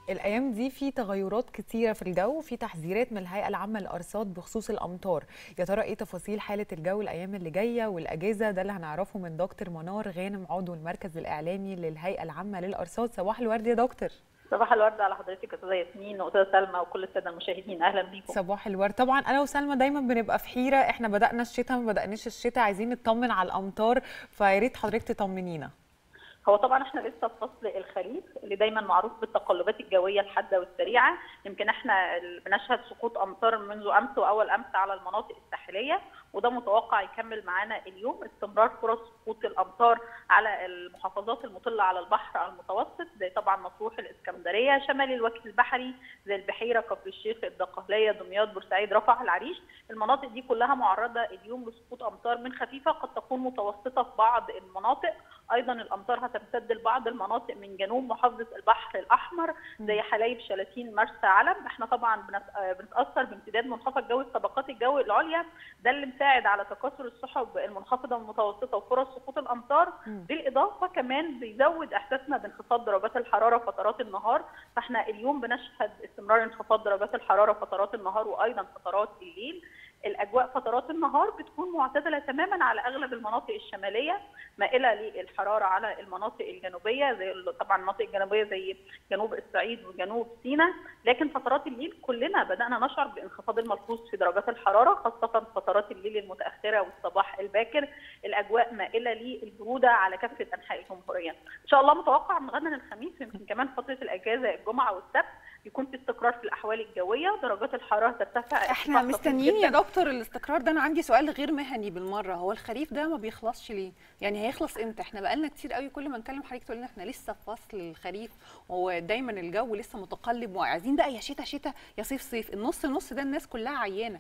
الايام دي في تغيرات كتيره في الجو في تحذيرات من الهيئه العامه للارصاد بخصوص الامطار يا ترى ايه تفاصيل حاله الجو الايام اللي جايه والاجازه ده اللي هنعرفه من دكتور منار غانم عضو المركز الاعلامي للهيئه العامه للارصاد صباح الورد يا دكتور صباح الورد على حضرتك يا استاذه ياسمين واستاذه سلمى وكل الساده المشاهدين اهلا بيكم صباح الورد طبعا انا وسلمى دايما بنبقى في حيره احنا بدانا الشتاء ما بداناش الشتاء عايزين نطمن على الامطار فيا ريت حضرتك تطمنينا هو طبعا احنا لسه في فصل الخريف اللي دايما معروف بالتقلبات الجويه الحاده والسريعه يمكن احنا بنشهد سقوط امطار منذ امس واول امس على المناطق الساحليه وده متوقع يكمل معانا اليوم استمرار فرص سقوط الامطار على المحافظات المطله على البحر المتوسط زي طبعا مطروح الاسكندريه شمال الوجه البحري زي البحيره كفر الشيخ الدقهليه دمياط بورسعيد رفح العريش المناطق دي كلها معرضه اليوم لسقوط امطار من خفيفه قد تكون متوسطه في بعض المناطق ايضا الامطار هتمتد لبعض المناطق من جنوب محافظه البحر الاحمر زي حلايب شلاتين مرسى علم احنا طبعا بنتاثر بامتداد منخفض جوي الطبقات الجوي العليا ده اللي مساعد على تكاثر السحب المنخفضه والمتوسطه وفرص سقوط الامطار بالاضافه كمان بيزود احساسنا بانخفاض درجات الحراره فترات النهار فاحنا اليوم بنشهد استمرار انخفاض درجات الحراره فترات النهار وايضا فترات الليل الاجواء فترات النهار بتكون معتدله تماما على اغلب المناطق الشماليه مائله للحراره على المناطق الجنوبيه زي طبعا المناطق الجنوبيه زي جنوب الصعيد وجنوب سيناء لكن فترات الليل كلنا بدانا نشعر بانخفاض الملحوظ في درجات الحراره خاصه فترات الليل المتاخره والصباح الباكر الاجواء مائله للبروده على كافه انحاء الجمهوريه ان شاء الله متوقع من غدا الخميس يمكن كمان فتره الاجازه الجمعه والسبت يكون في استقرار في الاحوال الجويه درجات الحراره ترتفع احنا مستنيين يا دكتور الاستقرار ده انا عندي سؤال غير مهني بالمره هو الخريف ده ما بيخلصش ليه يعني هيخلص امتى احنا بقالنا كتير قوي كل ما نكلم حضرتك تقول لنا احنا لسه في فصل الخريف ودايما الجو لسه متقلب وعايزين بقى يا شتاء شتاء يا صيف صيف النص النص ده الناس كلها عيانه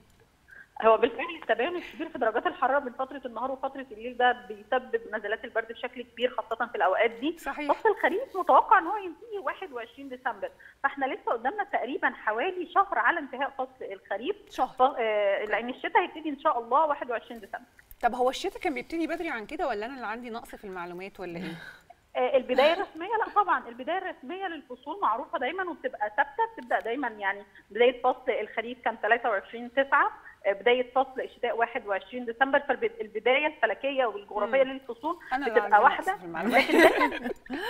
هو بالفعل التباين الكبير في درجات الحراره بين فتره النهار وفتره الليل ده بيسبب نزلات البرد بشكل كبير خاصه في الاوقات دي صحيح فصل الخريف متوقع ان هو ينتهي 21 ديسمبر فاحنا لسه قدامنا تقريبا حوالي شهر على انتهاء فصل الخريف شهر ف... آه لان الشتاء هيبتدي ان شاء الله 21 ديسمبر طب هو الشتاء كان بيبتدي بدري عن كده ولا انا اللي عندي نقص في المعلومات ولا ايه البدايه الرسميه لا طبعا البدايه الرسميه للفصول معروفه دايما وبتبقى ثابته بتبدا دايما يعني بدايه فصل الخريف كان 23 9 بدايه فصل الشتاء 21 ديسمبر فالبدايه الفلكيه والجغرافيه للفصول بتبقى واحده لكن دايما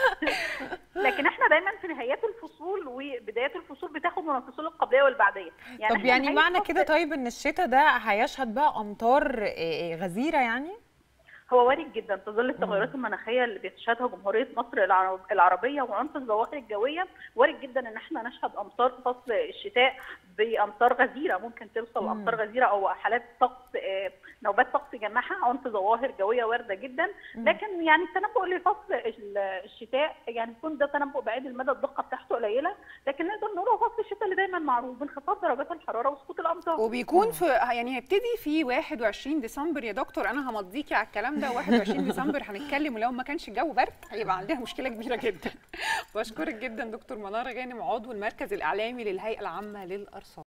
لكن احنا دايما في نهايات الفصول وبدايات الفصول بتاخد من الفصول القبليه والبعديه يعني طب يعني معنى كده طيب ان الشتاء ده هيشهد بقى امطار غزيره يعني هو وارد جدا في ظل التغيرات المناخيه اللي بتشهدها جمهوريه مصر العربيه وعنف الظواهر الجويه وارد جدا ان احنا نشهد امطار في فصل الشتاء بامطار غزيره ممكن توصل امطار غزيره او حالات طقس نوبات طقس جماحه عنف ظواهر جويه وارده جدا لكن يعني التنبؤ لفصل الشتاء يعني يكون ده تنبؤ بعيد المدى الدقه بتاعته قليله لكن نقدر نقول هو فصل الشتاء اللي دايما معروف بانخفاض درجات الحراره وسقوط الامطار وبيكون في يعني هيبتدي في 21 ديسمبر يا دكتور انا همضيكي على الكلام ده 21 ديسمبر هنتكلم ولو ما كانش الجو برد هيبقى عندنا مشكله كبيره جدا بشكرك جدا دكتور منار غانم عضو المركز الاعلامي للهيئه العامه للارصاد